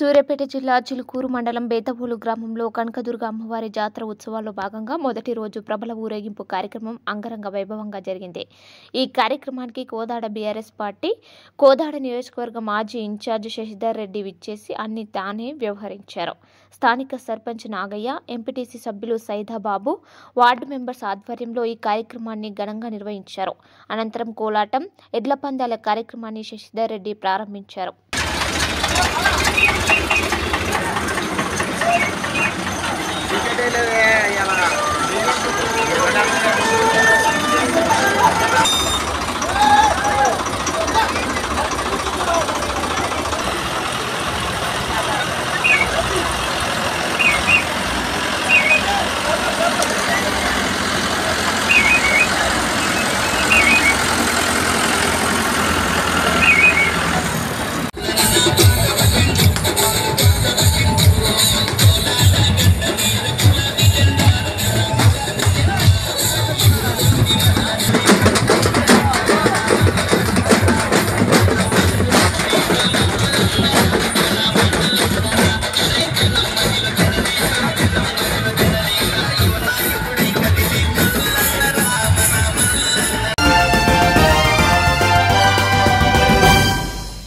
సూర్యాపేట జిల్లా చిలుకూరు మండలం బేతవోలు గ్రామంలో కనకదుర్గ అమ్మవారి జాతర ఉత్సవాల్లో భాగంగా మొదటి రోజు ప్రబల ఊరేగింపు కార్యక్రమం అంగరంగ వైభవంగా జరిగింది ఈ కార్యక్రమానికి కోదాడ బీఆర్ఎస్ పార్టీ కోదాడ నియోజకవర్గ మాజీ ఇన్ఛార్జ్ శశిధర్ రెడ్డి విచ్చేసి అన్ని తానే వ్యవహరించారు స్థానిక సర్పంచ్ నాగయ్య ఎంపీటీసీ సభ్యులు సైదాబాబు వార్డు మెంబర్స్ ఆధ్వర్యంలో ఈ కార్యక్రమాన్ని ఘనంగా నిర్వహించారు అనంతరం కోలాటం ఎడ్ల పందాల కార్యక్రమాన్ని శశిధర్ రెడ్డి ప్రారంభించారు టికెట్ లేదు ఇలా